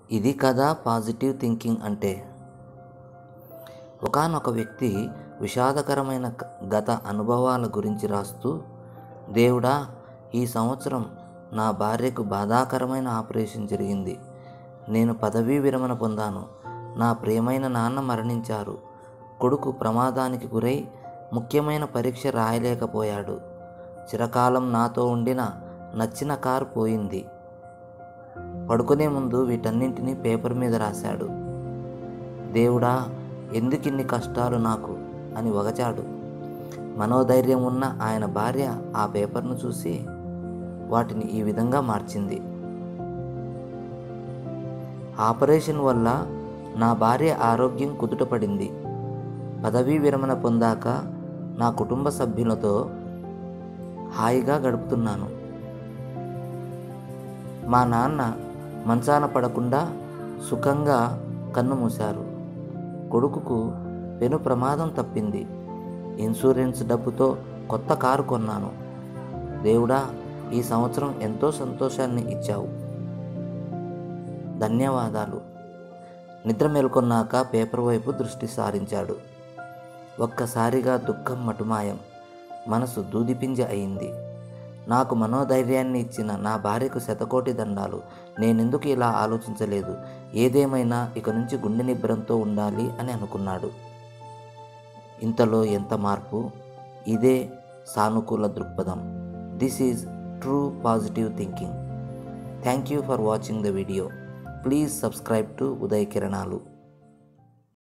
ఇది కదా positive thinking అంటే ఒకానొక వ్యక్తి విషాదకరమైన గ- గత అనుభవాల గురించి రాస్తూ దేవుడా ఈ సంవత్సరం నా భార్యకు బాధాకరమైన ఆపరేషన్ జరిగింది నేను పదవీ విరమణ పొందాను నా ప్రియమైన నాన్న మరణించారు కొడుకు ప్రమాదానికి గురై ముఖ్యమైన పరీక్ష రాయలేకపోయాడు చిరకాలం నాతో ఉండిన నచ్చిన కారు పోయింది పడుకునే ముందు వీటన్నింటినీ పేపర్ మీద రాశాడు దేవుడా ఎందుకిన్ని కష్టాలు నాకు అని వగచాడు మనోధైర్యం ఉన్న ఆయన భార్య ఆ పేపర్ను చూసి వాటిని ఈ విధంగా మార్చింది ఆపరేషన్ వల్ల నా భార్య ఆరోగ్యం కుదుటపడింది పదవీ విరమణ పొందాక నా కుటుంబ సభ్యులతో హాయిగా గడుపుతున్నాను మా నాన్న మంచాన పడకుండా సుఖంగా కన్ను మూశారు కొడుకుకు పెను ప్రమాదం తప్పింది ఇన్సూరెన్స్ డబ్బుతో కొత్త కారు కొన్నాను దేవుడా ఈ సంవత్సరం ఎంతో సంతోషాన్ని ఇచ్చావు ధన్యవాదాలు నిద్ర మేల్కొన్నాక పేపర్ వైపు దృష్టి సారించాడు ఒక్కసారిగా దుఃఖం మటుమాయం మనసు దూదిపింజ అయింది నాకు మనోధైర్యాన్ని ఇచ్చిన నా భార్యకు శతకోటి దండాలు నేనెందుకు ఇలా ఆలోచించలేదు ఏదేమైనా ఇక నుంచి గుండె నిబ్బరంతో ఉండాలి అని అనుకున్నాడు ఇంతలో ఎంత మార్పు ఇదే సానుకూల దృక్పథం this is true positive thinking thank you for watching the video please subscribe to Udaya కిరణాలు